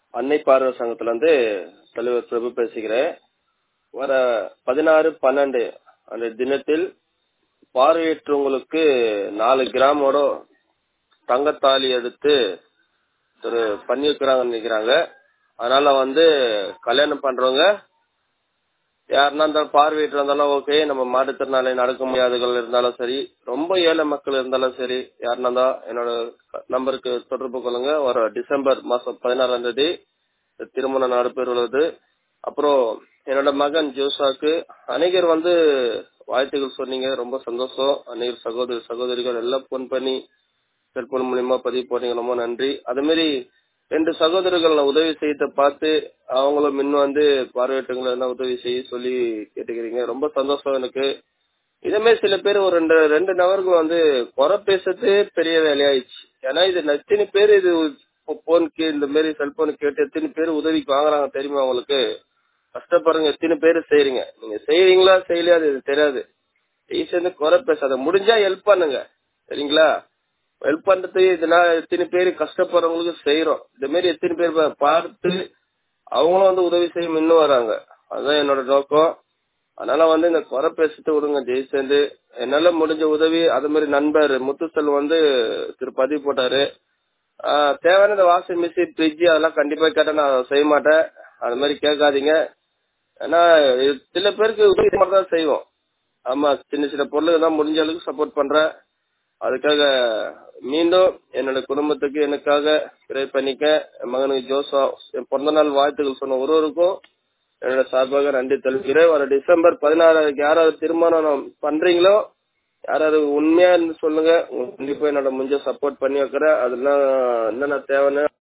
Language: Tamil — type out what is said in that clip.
அன்னை பார்வை சங்கத்துல இருந்து தலைவர் பிரபு பேசுகிறேன் வர பதினாறு பன்னெண்டு அந்த தினத்தில் பார்வையற்றவங்களுக்கு நாலு கிராமோட தங்கத்தாலி எடுத்து ஒரு பண்ணி வைக்கிறாங்கன்னு நினைக்கிறாங்க அதனால வந்து கல்யாணம் பண்றவங்க யாருன்னா இருந்தாலும் பார்வையற்ற இருந்தாலும் ஓகே நம்ம மாற்றுத்திறனாளி நடக்க முடியாதவர்கள் இருந்தாலும் சரி ரொம்ப ஏழை மக்கள் இருந்தாலும் சரி யாருன்னா இருந்தா என்னோட நம்பருக்கு தொடர்பு கொள்ளுங்க வர டிசம்பர் மாசம் பதினாறாம் தேதி திருமணம் நடைபெறுவது அப்புறம் என்னோட மகன் ஜோசாக்கு அநேகர் வந்து வாழ்த்துக்கள் சொன்னீங்க ரொம்ப சந்தோஷம் அநேகர் சகோதரி சகோதரிகள் எல்லாம் போன் பண்ணி செல்போன் மூலியமா பதிவு போனீங்க ரொம்ப நன்றி அதே மாதிரி ரெண்டு சகோதரர்கள் உதவி செய்யறத பார்த்து அவங்களும் முன் வந்து பார்வையற்றவங்களை என்ன உதவி செய்ய சொல்லி கேட்டுக்கிறீங்க ரொம்ப சந்தோஷம் எனக்கு இதே மாதிரி சில பேர் ஒரு ரெண்டு ரெண்டு நபர்கள் வந்து குறை பேசுறது பெரிய வேலையாயிடுச்சு ஏன்னா இது எத்தனை பேர் இது போனுக்கு இந்த மாதிரி செல்போனு கேட்டு எத்தனை பேர் உதவிக்கு வாங்குறாங்க தெரியுமா உங்களுக்கு கஷ்டப்படுறீங்க எத்தனை பேர் செய்யறீங்க நீங்க செய்யறீங்களா செய்யலையா அது தெரியாது ஈஸியா குறை பேசாத முடிஞ்சா ஹெல்ப் பண்ணுங்க சரிங்களா ஹெல்ப் பண்றது இதனால எத்தனை பேர் கஷ்டப்படுறவங்களுக்கு செய்யறோம் இந்த மாதிரி எத்தனை பேர் பார்த்து அவங்களும் வந்து உதவி செய்ய முன்னும் வராங்க அதுதான் என்னோட நோக்கம் அதனால வந்து இந்த குறை பேசிட்டு விடுங்க ஜெய் சேர்ந்து என்னால முடிஞ்ச உதவி அது மாதிரி நண்பர் முத்துசெல் வந்து திரு பதிவு போட்டாரு தேவையான இந்த வாஷிங் மிஷின் ஃப்ரிட்ஜ் அதெல்லாம் கண்டிப்பா கேட்டா நான் செய்ய மாட்டேன் அது மாதிரி கேட்காதீங்க ஏன்னா சில பேருக்கு உதவி மட்டும் தான் செய்வோம் ஆமா சின்ன சின்ன பொருளுக்கு தான் முடிஞ்ச அளவுக்கு சப்போர்ட் பண்றேன் அதுக்காக மீண்டும் என்னோட குடும்பத்துக்கு எனக்காக ப்ரே பண்ணிக்க என் மகனுக்கு ஜோசா என் பிறந்த நாள் வாழ்த்துக்கள் சொன்ன ஒருவருக்கும் என்னோட சார்பாக நன்றி தெரிவிக்கிறேன் வர டிசம்பர் பதினாறாவது யாராவது திருமணம் பண்றீங்களோ யாராவது உண்மையா இருந்து சொல்லுங்க கண்டிப்பா என்னோட முடிஞ்ச சப்போர்ட் பண்ணி வைக்கிறேன் அதெல்லாம் என்னென்ன தேவைன்னு